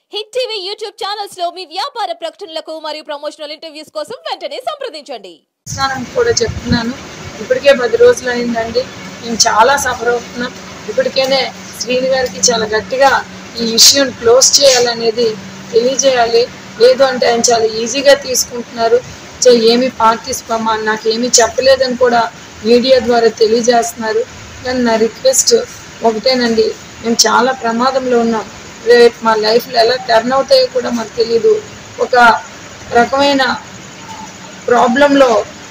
hit TV YouTube channels లో మీ వ్యాపార ప్రకటనలకు మరియు ప్రమోషనల్ ఇంటర్వ్యూస్ కోసం వెంటనే సంప్రదించండి స్నానం కూడా చెప్తున్నాను ఇప్పటికే పది రోజులు అయిందండి మేము చాలా సఫర్ అవుతున్నాం ఇప్పటికేనే శ్రీని గారికి చాలా గట్టిగా ఈ విషయం క్లోజ్ చేయాలనేది తెలియజేయాలి లేదు అంటే ఆయన చాలా ఈజీగా తీసుకుంటున్నారు సో ఏమి పార్టిసిపమా నాకేమీ చెప్పలేదని కూడా మీడియా ద్వారా తెలియజేస్తున్నారు కానీ నా రిక్వెస్ట్ ఒకటేనండి మేము చాలా ప్రమాదంలో ఉన్నాం రేపు మా లైఫ్లో ఎలా టర్న్ అవుతాయో కూడా మాకు తెలియదు ఒక రకమైన ప్రాబ్లంలో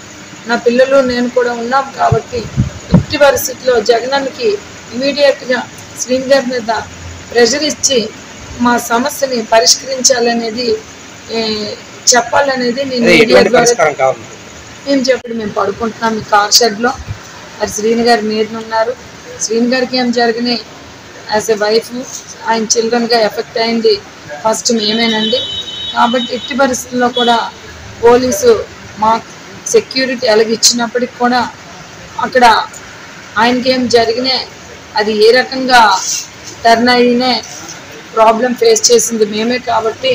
నా పిల్లలు నేను కూడా ఉన్నాం కాబట్టి ఎట్టి పరిస్థితిలో జగనన్నకి ఇమీడియట్గా శ్రీని గారి మీద ప్రెషర్ ఇచ్చి మా సమస్యని పరిష్కరించాలనేది ఏ, చెప్పాలనేది నేను అదే మీడియా ఎటువంటి ద్వారా పరిష్కారం కావాలి మేము చెప్పండి మేము పడుకుంటున్నాం ఈ కార్ షెడ్లో మరి శ్రీని గారు మీద ఉన్నారు శ్రీని గారికి ఏం జరిగినాయి యాజ్ ఎ వైఫ్ ఆయన చిల్డ్రన్గా ఎఫెక్ట్ అయింది ఫస్ట్ మేమేనండి కాబట్టి ఎట్టి పరిస్థితుల్లో కూడా పోలీసు మా సెక్యూరిటీ అలాగే ఇచ్చినప్పటికి కూడా అక్కడ ఆయనకి ఏం జరిగినాయి అది ఏ రకంగా టర్న్ అయినే ప్రాబ్లం ఫేస్ చేసింది మేమే కాబట్టి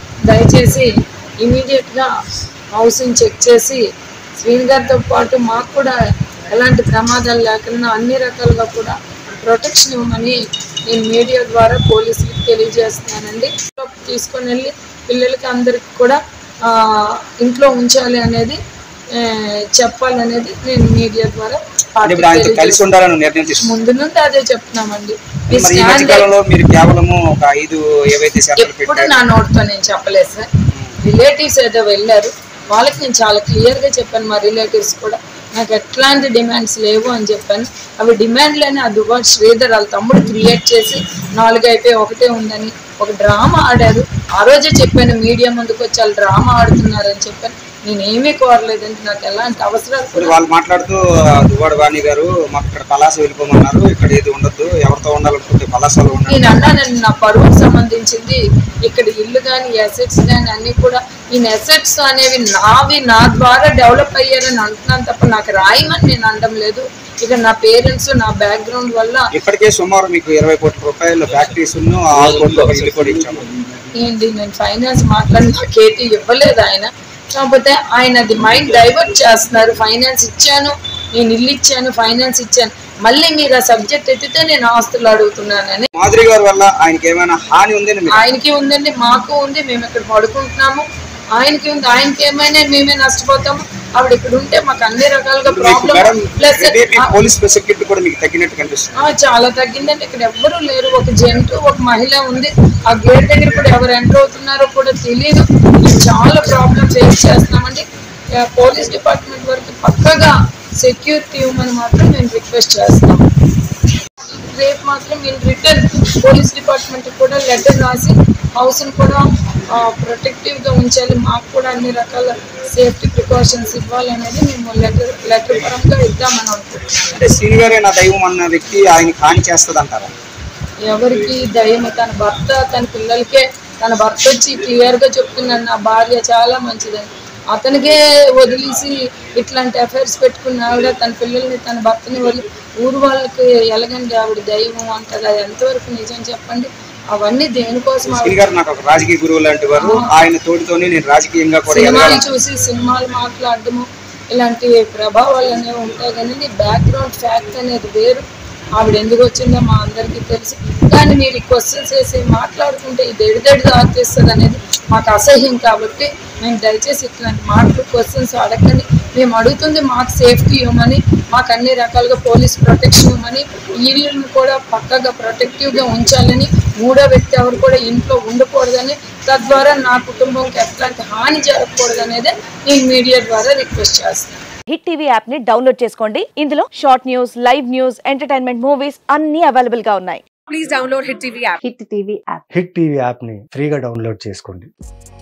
దయచేసి ఇమీడియట్గా హౌస్ని చెక్ చేసి శ్రీని గారితో పాటు మాకు కూడా ఎలాంటి ప్రమాదాలు లేకుండా అన్ని రకాలుగా కూడా ప్రొటెక్షన్ ఇవ్వమని నేను మీడియా ద్వారా పోలీసులకు తెలియజేస్తున్నానండి తీసుకొని వెళ్ళి పిల్లలకి అందరికి కూడా ఆ, ఇంట్లో ఉంచాలి అనేది ఆ, చెప్పాలనేది నేను మీడియా ద్వారా అంటే ఇప్పుడు ఆయనతో కలిసి పార్టీకి ఉండాలని నిర్ణయం తీసుకున్నారు ముందు నుండి అదే చెప్తున్నామండి ఈ మరి ఈ మధ్య స్టాండ్ కాలంలో మీరు కేవలము ఒక ఐదు ఏవైతే శాతాలు ఎప్పుడు పెట్టారు నా నోటితో నేను చెప్పలేదు సార్ రిలేటివ్స్ ఏదో వెళ్ళారు వాళ్ళకి నేను చాలా క్లియర్గా చెప్పాను మా రిలేటివ్స్ కూడా నాకు ఎట్లాంటి డిమాండ్స్ లేవు అని చెప్పాను అవి డిమాండ్లని ఆ దుబాట్ శ్రీధర్ వాళ్ళ తమ్ముడు క్రియేట్ చేసి నాలుగు అయిపోయి ఒకటే ఉందని ఒక డ్రామా ఆడారు ఆ రోజే చెప్పాను మీడియా ముందుకు వచ్చి వాళ్ళు డ్రామా ఆడుతున్నారని చెప్పాను నేనేమీ కోరలేదండి నాకు ఎలాంటి అవసరాలు ఇప్పుడు కూడా వాళ్ళు మాట్లాడుతూ ఆ, దువ్వాడ వాణి గారు మాకు ఇక్కడ పలాస వెళ్ళిపోమన్నారు ఇక్కడ ఏది ఉండొద్దు ఎవరితో ఉండాలనుకుంటే పలాసలో ఉండాలి నేను అన్నానండి నా పరువుకు సంబంధించింది ఇక్కడ ఇల్లు కానీ అసెట్స్ కానీ అన్ని కూడా ఈ అసెట్స్ అనేవి నావి నా ద్వారా డెవలప్ అయ్యారని అంటున్నాను తప్ప నాకు రాయమని నేను అనడం లేదు ఇక నా పేరెంట్స్ నా బ్యాక్గ్రౌండ్ వల్ల ఇప్పటికే సుమారు మీకు ఇరవై కోట్ల రూపాయల ఫ్యాక్టరీస్ ఆరు కోట్ల ఒక ఇల్లు కూడా ఇచ్చాము ఏంటి నేను ఫైనాన్స్ మాట్లాడి నాకేటి ఇవ్వలేదు ఆయన కాకపోతే ఆయన అది మైండ్ డైవర్ట్ చేస్తున్నారు ఫైనాన్స్ ఇచ్చాను నేను ఇల్లు ఇచ్చాను ఫైనాన్స్ ఇచ్చాను మళ్ళీ మీరు ఆ సబ్జెక్ట్ ఎత్తితే నేను ఆస్తులు అడుగుతున్నానని మాధురి గారి వల్ల ఆయనకి ఏమైనా హాని ఉందని మీరు ఆయనకి ఉందండి మాకు ఉంది మేము ఇక్కడ పడుకుంటున్నాము ఆయనకి ఉంది ఆయనకి ఏమైనా మేమే నష్టపోతాము ఆవిడ ఇక్కడ ఉంటే మాకు అన్ని రకాలుగా మీకు problem madam plus ABP police security కూడా మీకు తగ్గినట్టు కనిపిస్తుంది చాలా తగ్గిందండి ఇక్కడ ఎవ్వరూ లేరు ఒక జంటు ఒక మహిళ ఉంది ఆ గేట్ దగ్గర కూడా ఎవరు ఎంటర్ అవుతున్నారో కూడా తెలియదు మేము చాలా ప్రాబ్లం ఫేస్ చేస్తున్నామండి ఆ, పోలీస్ డిపార్ట్మెంట్ వరకు పక్కగా సెక్యూరిటీ ఇవ్వమని మాత్రం మేము రిక్వెస్ట్ చేస్తాం రేపు మాత్రం నేను రిటర్న్ పోలీస్ డిపార్ట్మెంట్ కూడా లెటర్ రాసి హౌస్ని కూడా ప్రొటెక్టివ్గా ఉంచాలి మాకు కూడా అన్ని రకాల సేఫ్టీ ప్రికాషన్స్ ఇవ్వాలనేది మేము లెటర్ లెటర్ పరంగా ఇద్దామని అనుకుంటున్నాం అంటే శ్రీని గారే నా దైవం అన్న వ్యక్తి ఆయనకి హాని చేస్తుంది అంటారా ఎవరికి దయ్యం తన భర్త తన పిల్లలకే తన భర్త వచ్చి క్లియర్గా చెప్తున్నాడు నా భార్య చాలా మంచిదని అతనికే వదిలేసి ఇట్లాంటి అఫైర్స్ పెట్టుకున్న ఆవిడ తన పిల్లల్ని తన భర్తని వదిలి ఊరు వాళ్ళకి ఎలాగండి ఆవిడ దైవం అంటారు అది ఎంతవరకు నిజం చెప్పండి అవన్నీ దేనికోసం ఆవిడ శ్రీని గారు నాకు ఒక రాజకీయ గురువు లాంటి వారు ఆయన తోటితోనే నేను రాజకీయంగా కూడా సినిమాలు ఎదగాలను చూసి సినిమాలు మాట్లాడడము ఇలాంటి ప్రభావాలు అనేవి ఉంటాయి కానీ బ్యాక్గ్రౌండ్ ఫ్యాక్ట్ అనేది వేరు ఆవిడ ఎందుకు వచ్చిందో మా అందరికీ తెలుసు కానీ మీరు ఈ క్వశ్చన్స్ వేసి మాట్లాడుకుంటే ఇది ఎడిదెడిగా ఆర్తిస్తుంది అనేది మాకు అసహ్యం కాబట్టి మేము దయచేసి ఇట్లాంటి మాటలు క్వశ్చన్స్ అడగండి మేము అడుగుతుంది మాకు సేఫ్టీ ఇవ్వమని మాకు అన్ని రకాలుగా పోలీస్ ప్రొటెక్షన్ ఇవ్వమని ఈ ఇల్లును కూడా పక్కగా ప్రొటెక్టివ్గా ఉంచాలని మూడో వ్యక్తి ఎవరు కూడా ఇంట్లో ఉండకూడదని తద్వారా నా కుటుంబంకి ఎట్లాంటి హాని జరగకూడదనేదే నేను మీడియా ద్వారా రిక్వెస్ట్ చేస్తాను హిట్ టీవీ యాప్ ని డౌన్లోడ్ చేసుకోండి ఇందులో short news live news entertainment movies అన్ని అవైలబుల్ గా ఉన్నాయి హిట్ టీవీ యాప్ని ఫ్రీగా డౌన్లోడ్ చేసుకోండి